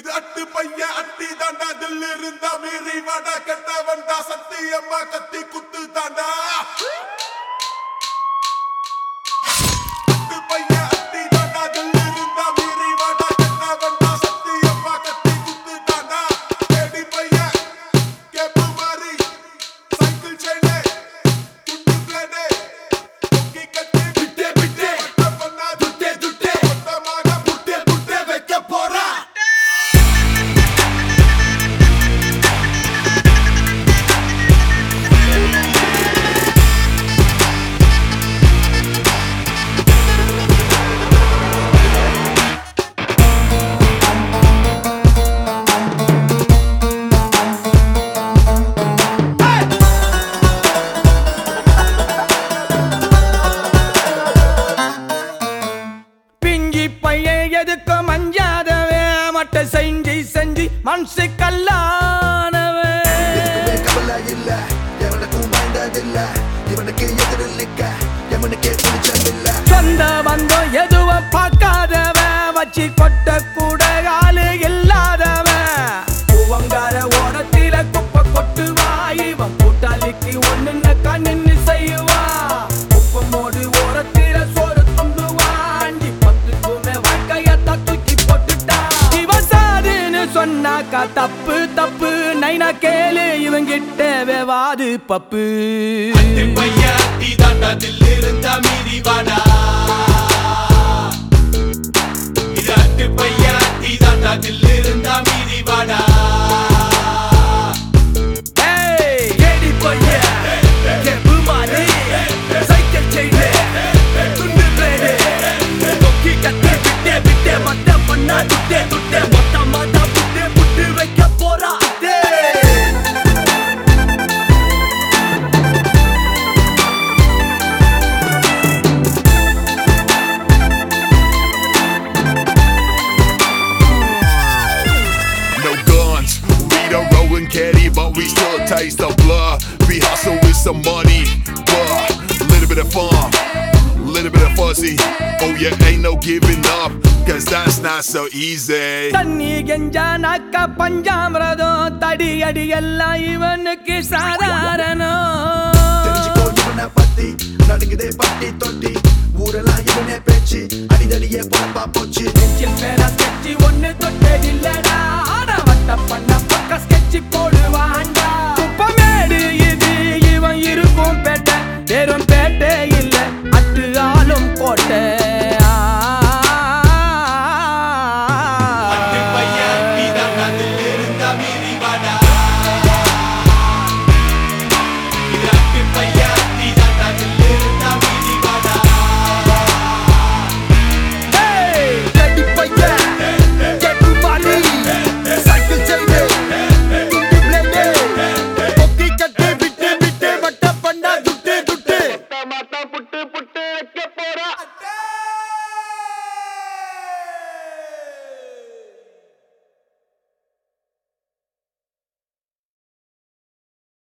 இது அட்டு பைய அட்டி தாண்டா தில் இருந்தா மீறி வாடா கெட்டவன் தா சத்தியம்மா கத்தி குத்து தாண்டா அட்டு பைய அட்டி தாண்டா தில் இருந்தா மீறி வாடா கெட்டவன் தா சத்தியம்மா கத்தி குத்து தாண்டா கேடி பைய கேப்பு மாறி சைக்கிள் செயினே துட்டு பிளேடே கொக்கி கட்டி விட்டே விட்டே பண்ணா துட்டே துட்டே மொத்தமாக புட்டே புட்டே வைக்க போறா பிஞ்சி பையன் எதுக்கு மஞ்சாதவே மட்ட செஞ்சு செஞ்சு மனசு கல்லானவன் எதுக்குமே கவலை இல்ல எவனுக்கும் பயந்ததில்ல இவனுக்கு எதிரில் நிக்க எவனுக்கே துணிச்சமில்ல சொந்த பந்தம் எதுவும் பார்க்காதவன் வச்சு கொட்ட கூட ஆளு இல்லாதவன் பூவங்கார ஓரத்தில குப்பை கொட்டுவா இவன் கூட்டாளிக்கு ஒண்ணுன்னு கண்ணுன்னு செய்வா குப்பமோடு ஓரத்தில சோறு துண்டுவா அண்டி பத்துக்குமே வாழ்க்கையத்தான் தூக்கி போட்டுட்டா இவன் சாதுன்னு சொன்னாக்கா தப்பு தப்பு நைனா கேளு இவங்கிட்ட வேவாது பப்பு பையா டீ தாண்டா தில் இருந்தா மீறி வாடா இது அட்டு பையா டீ தாண்டா தில் இருந்தா மீறி வாடா ஏய், ஏடி பையன், கெப்பு மாறி, சைக்கிள் செயினு, துண்டு பிளேடு, கொக்கி கத்தி விட்டே விட்டே மொத்த பண்ணா துட்டே துட்டே மொத்தமா தான் புட்டு புட்டு வைக்க போறா அத்தே. No guns, we don't roll and caddy, but we still taste the blood. We hustle with some money, but little bit of fun, little bit of fuzzy. Oh yeah, ain't no giving up, cause that's not so easy. தண்ணி கெஞ்சானாக்க பஞ்சாமிரதம் தடி அடி எல்லாம் இவனுக்கு சாதாரணம் தெரிஞ்சுக்கோ இவனை பத்தி நடுங்குதே பட்டி தொட்டி ஊரெல்லாம் இவனே பேச்சு அடிதடியே பொழப்பா போச்சு நெஞ்சில் மேல கட்சி ஒண்ணு தொட்டே